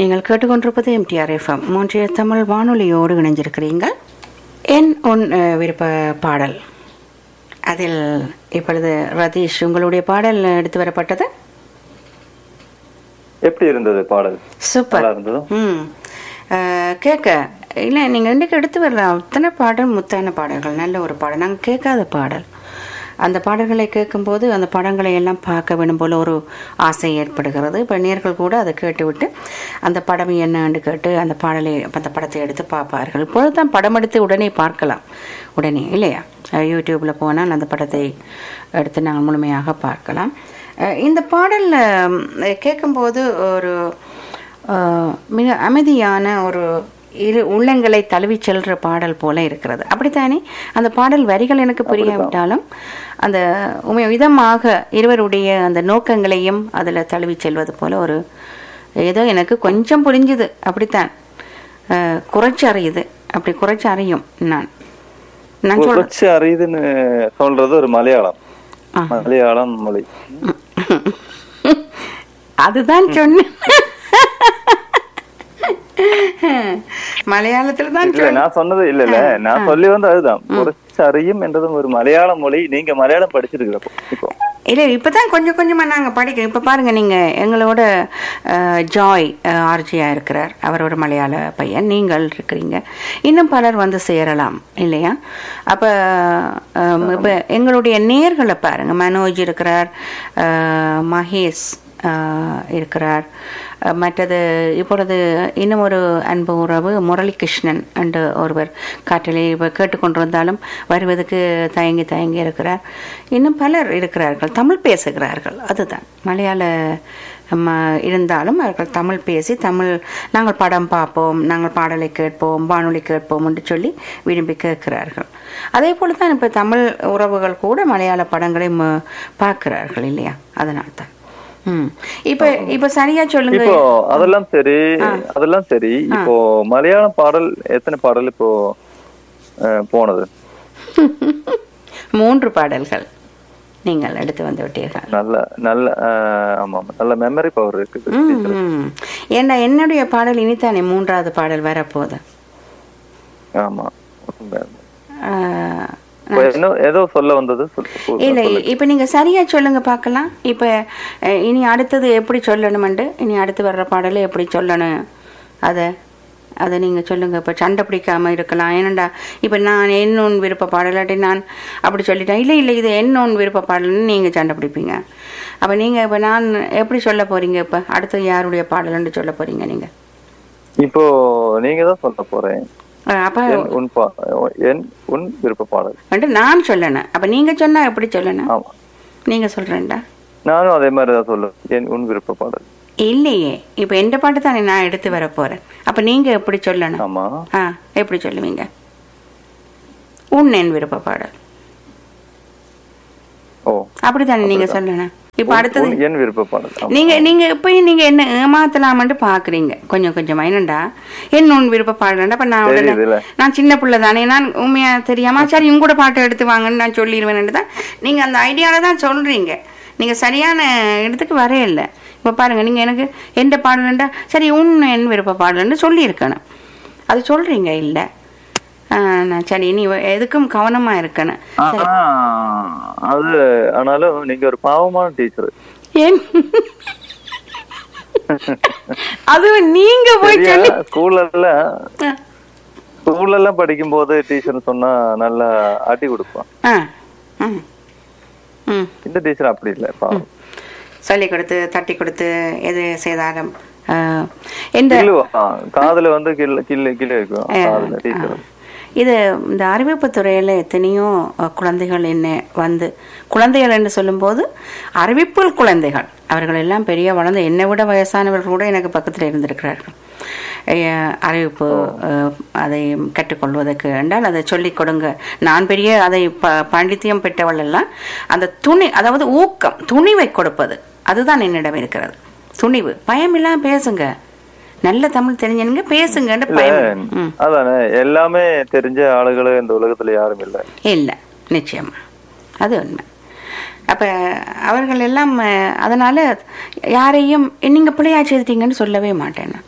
நீங்கள் கேட்டுக்கொண்டிருப்பது MTR FM மூன்றிய Tamil வானொலியோடு இணைஞ்சிருக்கிறீங்க என் உன் அஹ், விருப்ப பாடல் அதில் இப்பொழுது ரதீஷ் உங்களுடைய பாடல் எடுத்து வரப்பட்டது எப்படி இருந்தது பாடல் சூப்பர் நல்லா இருந்ததா ம் அஹ், கேட்க இல்லை நீங்கள் இன்றைக்கு எடுத்து வர்ற அத்தனை பாடல் முத்தான பாடல்கள் நல்ல ஒரு பாடல் நாங்கள் கேட்காத பாடல் அந்த பாடல்களை கேட்கும்போது அந்த படங்களை எல்லாம் பார்க்க வேண்டும் போல ஒரு ஆசை ஏற்படுகிறது இப்போ நேர்கள் கூட அதை கேட்டுவிட்டு அந்த படம் என்னன்னு கேட்டு அந்த பாடலை அந்த படத்தை எடுத்து பார்ப்பார்கள் இப்பொழுது தான் படம் எடுத்து உடனே பார்க்கலாம் உடனே இல்லையா யூடியூப்பில் போனால் அந்த படத்தை எடுத்து நாங்கள் முழுமையாக பார்க்கலாம் அஹ் இந்த பாடலில் கேட்கும்போது ஒரு ஆஹ் மிக அமைதியான ஒரு இரு உள்ளங்களை தழுவி செல்ற பாடல் போல இருக்கிறது அப்படித்தானே அந்த பாடல் வரிகள் எனக்கு புரியாவிட்டாலும் அந்த உண்மை விதமாக இருவருடைய அந்த நோக்கங்களையும் அதுல தழுவி செல்வது போல ஒரு ஏதோ எனக்கு கொஞ்சம் புரிஞ்சுது அப்படித்தான் ஆஹ் குறைச்சு அறியுது அப்படி குறைச்சு அறியும் நான் நான் சொல்றேன் குறைச்சு அறியுதுன்னு சொல்றது ஒரு மலையாளம் ஆ. மலையாளம் மொழி அதுதான் சொன்னேன் மலையாளத்துல தான் இல்ல நான் சொன்னது இல்ல இல்ல நான் சொல்லி வந்து அதுதான் குறைச்சு அறியும் என்றதும் ஒரு மலையாள மொழி நீங்க மலையாளம் படிச்சிருக்கிறப்போ இப்போ இல்லை இப்பதான் கொஞ்சம் கொஞ்சமா நாங்க படிக்க இப்ப பாருங்க நீங்க எங்களோட அஹ், ஜாய் ஆர்ஜியா இருக்கிறார் அவர் ஒரு மலையாள பையன் நீங்கள் இருக்கிறீங்க இன்னும் பலர் வந்து சேரலாம் இல்லையா அப்ப அஹ், இப்ப எங்களுடைய நேர்களை பாருங்க மனோஜ் இருக்கிறார் அஹ், மகேஷ் அஹ், இருக்கிறார் அஹ், மற்றது இப்பொழுது இன்னும் ஒரு அன்பு உறவு முரளிகிருஷ்ணன் என்று ஒருவர் காற்றிலே இப்போ கேட்டுக்கொண்டிருந்தாலும் வருவதற்கு தயங்கி தயங்கி இருக்கிறார் இன்னும் பலர் இருக்கிறார்கள் தமிழ் பேசுகிறார்கள் அதுதான் மலையாள ம, இருந்தாலும் அவர்கள் தமிழ் பேசி தமிழ் நாங்கள் படம் பார்ப்போம் நாங்கள் பாடலை கேட்போம் வானொலி கேட்போம் என்று சொல்லி விரும்பி கேட்கிறார்கள் அதே போல தான் இப்போ தமிழ் உறவுகள் கூட மலையாள படங்களை ம- பார்க்கிறார்கள் இல்லையா அதனால தான் ம் இப்போ இப்போ சரியா சொல்லுங்க இப்போ அதெல்லாம் சரி அதெல்லாம் சரி இப்போ மலையாள பாடல் எத்தனை பாடல் இப்போ அஹ், போனது மூன்று பாடல்கள் நீங்கள் எடுத்து வந்து விட்டீர்கள் நல்ல நல்ல அஹ், ஆமா ஆமா நல்ல மெமரி பவர் இருக்குது ம், ம். ஏன்னா என்னுடைய பாடல் இனித்தானே மூன்றாவது பாடல் வரப்போகுது ஆமா ஆஹ், இப்போ என்ன ஏதோ சொல்ல வந்தது சொல்லு, சொல்லு. இல்லை இப்போ நீங்கள் சரியா சொல்லுங்க பார்க்கலாம் இப்போ அஹ், இனி அடுத்தது எப்படி சொல்லணுமெண்டு இனி அடுத்து வர்ற பாடலை எப்படி சொல்லணும் அதை அதை நீங்கள் சொல்லுங்க இப்போ சண்டை பிடிக்காம இருக்கலாம் ஏனண்டா இப்போ நான் என்னொன் விருப்ப பாடலாட்டி நான் அப்படி சொல்லிட்டேன் இல்லை இல்லை இது என்னொன் விருப்ப பாடல்னு நீங்கள் சண்டை பிடிப்பீங்க அப்போ நீங்கள் இப்போ நான் எப்படி சொல்ல போறீங்க இப்போ அடுத்து யாருடைய பாடல்னு சொல்ல போறீங்க நீங்கள் இப்போ நீங்க தான் சொல்ல போறேன் அப்போ என் உன் பா என் உன் விருப்ப பாடல் வந்துட்டு நான் சொல்லணும் அப்போ நீங்கள் சொன்னா எப்படி சொல்லணும் ஆமா நீங்கள் சொல்கிறேன்டா நானும் அதே மாதிரி தான் சொல்லுவேன் என் உன் விருப்ப பாடல் இல்லையே இப்போ எந்த பாட்டு தானே நான் எடுத்து வர போறேன் அப்ப நீங்க எப்படி சொல்லணும் ஆமா ஆ எப்படி சொல்லுவீங்க உன் என் விருப்ப பாடல் ஓ அப்படித்தானே நீங்க சொல்லணும் இப்போ அடுத்தது உன் என் விருப்ப பாடல் ஆமா. நீங்க நீங்க இப்பயும் நீங்க என்ன ஏமாத்தலாமன்ட்டு பாக்குறீங்க கொஞ்சம் கொஞ்சமா என்னண்டா என்ன உன் விருப்ப பாடலண்டா அப்ப நான் உடனே தெரியுதுல்ல. நான் சின்ன பிள்ளை தானே நான் உண்மையா தெரியாம சரி இவங்க கூட பாட்டு எடுத்து வாங்கன்னு நான் சொல்லிடுவேன் தான் நீங்க அந்த ஐடியால தான் சொல்றீங்க நீங்க சரியான இடத்துக்கு வரே இல்லை இப்ப பாருங்க நீங்க எனக்கு எந்த பாடலண்டா சரி உன் என் விருப்ப பாடலன்னு சொல்லியிருக்கணும் அது சொல்றீங்க இல்ல ஆ, நான் சரி நீ எதுக்கும் கவனமா இருக்கணும் சரி ஆ, அது ஆனாலும் நீங்க ஒரு பாவமான டீச்சர் ஏன் அதுவும் நீங்க போய் சொல்லி ஸ்கூல்ல எல்லாம் ஆ, ஸ்கூல்ல எல்லாம் படிக்கும் போது டீச்சர் சொன்னா நல்லா அடி கொடுப்பான் ஆ, ம், ம். இந்த டீச்சர் அப்படி இல்ல பாவம் சொல்லி கொடுத்து தட்டி கொடுத்து எது செய்தாலும் ஆ, இந்த கிள்ளுவா காதுல வந்து கிள்ள கிள்ளு கிள்ளு வைக்கும் காதுல டீச்சர் இது இந்த அறிவிப்பு துறையில எத்தனையோ அஹ், குழந்தைகள் என்ன வந்து குழந்தைகள் என்று சொல்லும்போது அறிவிப்புள் குழந்தைகள் அவர்கள் எல்லாம் பெரிய வளர்ந்து என்னை விட வயசானவர்கள் கூட எனக்கு பக்கத்தில் இருந்திருக்கிறார்கள் அஹ், அறிவிப்பு அஹ், அதை கற்றுக்கொள்வதற்கு என்றால் அதை சொல்லிக் கொடுங்க நான் பெரிய அதை ப பாண்டித்தியம் பெற்றவள் எல்லாம் அந்த துணி அதாவது ஊக்கம் துணிவை கொடுப்பது அதுதான் என்னிடம் இருக்கிறது துணிவு பயம் இல்லாம பேசுங்க நல்ல தமிழ் தெரிஞ்சனுங்க பேசுங்கன்னு பயம் ம் அதானே எல்லாமே தெரிஞ்ச ஆளுಗಳು இந்த உலகத்துல யாரும் இல்ல இல்லை நிச்சயமா அது உண்மை அப்ப அவர்கள் எல்லாம் அஹ், அதனால யாரையும் நீங்க பிள்ளையா செய்துட்டீங்கன்னு சொல்லவே மாட்டேன் நான்.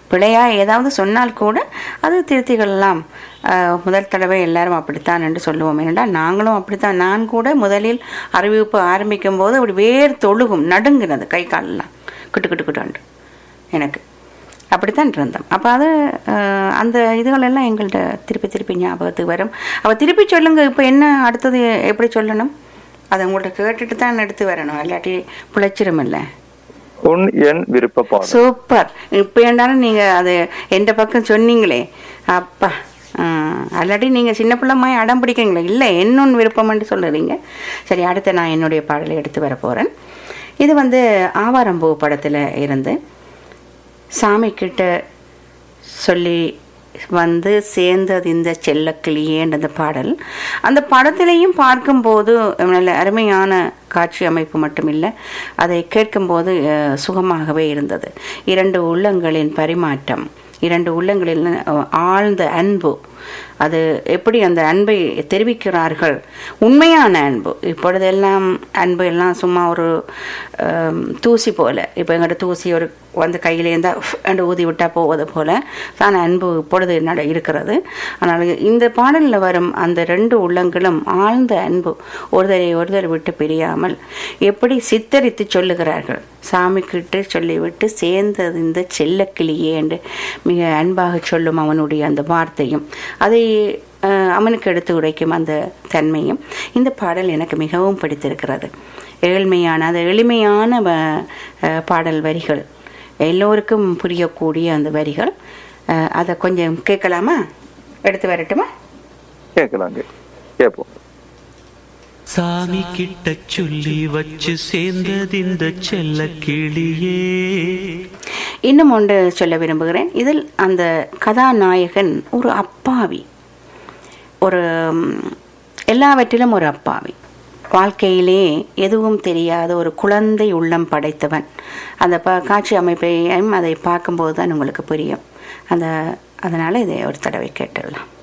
பிழையா ஏதாவது சொன்னால் கூட அது திருத்திகள்லாம் முதல் தடவை எல்லாரும் அப்படித்தான் என்று சொல்லுவோம் ஏனென்றா நாங்களும் அப்படித்தான் நான் கூட முதலில் அறிவிப்பு ஆரம்பிக்கும் போது அப்படி வேர் தொழுகும் நடுங்கினது கை காலெல்லாம் கிட்டு கிட்டு கிட்டு எனக்கு அப்படித்தான் இருந்தோம் அப்போ அது அஹ், அந்த இதுகளெல்லாம் எங்கள்கிட்ட திருப்பி திருப்பி ஞாபகத்துக்கு வரும் அவள் திருப்பி சொல்லுங்க இப்போ என்ன அடுத்தது எப்படி சொல்லணும் அதை உங்கள்கிட்ட கேட்டுட்டு தான் எடுத்து வரணும் இல்லாட்டி பிழைச்சிரும் இல்லை உன் என் விருப்ப பாடல் சூப்பர் இப்போ ஏண்டாலும் நீங்கள் அது எந்த பக்கம் சொன்னீங்களே அப்பா ஆஹ், அல்லாட்டி நீங்கள் சின்ன பிள்ளைமாய் அடம் பிடிக்கிறீங்களே இல்லை என்னொன்று விருப்பம்னு சொல்லுறீங்க சரி அடுத்து நான் என்னுடைய பாடலை எடுத்து வர போகிறேன் இது வந்து ஆவாரம்பூ படத்தில் இருந்து சாமி கிட்ட சொல்லி வந்து சேர்ந்தது இந்த செல்லக்கிளியேன்ற அந்த பாடல் அந்த படத்திலையும் பார்க்கும்போது நல்ல அருமையான காட்சி அமைப்பு மட்டுமில்லை அதை கேட்கும்போது அஹ், சுகமாகவே இருந்தது இரண்டு உள்ளங்களின் பரிமாற்றம் இரண்டு உள்ளங்களில் அஹ், ஆழ்ந்த அன்பு அது எப்படி அந்த அன்பை தெரிவிக்கிறார்கள் உண்மையான அன்பு இப்பொழுதெல்லாம் அன்பு எல்லாம் சும்மா ஒரு ஆம், தூசி போல இப்போ எங்கிட்ட தூசி ஒரு வந்து கையில இருந்தா அண்டு ஊதி விட்டா போவது போல தான் அன்பு இப்பொழுது நட இருக்கிறது ஆனால் இந்த பாடலில் வரும் அந்த ரெண்டு உள்ளங்களும் ஆழ்ந்த அன்பு ஒருதரை ஒருதர் விட்டு பிரியாமல் எப்படி சித்தரித்து சொல்லுகிறார்கள் சாமி கிட்ட சொல்லிவிட்டு சேர்ந்தது இந்த செல்லக்கிளியே என்று மிக அன்பாக சொல்லும் அவனுடைய அந்த வார்த்தையும் அதை அஹ், அவனுக்கு எடுத்து உரைக்கும் அந்த தன்மையும் இந்த பாடல் எனக்கு மிகவும் பிடித்திருக்கிறது ஏழ்மையான அது எளிமையான வ- அஹ், பாடல் வரிகள் எல்லோருக்கும் புரியக்கூடிய அந்த வரிகள் அஹ், அதை கொஞ்சம் கேட்கலாமா எடுத்து வரட்டுமா கேட்கலாங்க கேட்போம் சாமி கிட்ட சொல்லி வச்சு சேர்ந்தது இந்த செல்ல கிளியே இன்னும் ஒன்று சொல்ல விரும்புகிறேன் இதில் அந்த கதாநாயகன் ஒரு அப்பாவி ஒரு ம், எல்லாவற்றிலும் ஒரு அப்பாவி வாழ்க்கையிலே எதுவும் தெரியாத ஒரு குழந்தை உள்ளம் படைத்தவன் அந்த ப காட்சி அமைப்பையும் அதை பார்க்கும்போது தான் உங்களுக்கு புரியும் அந்த அதனால் இதை ஒரு தடவை கேட்டுடலாம்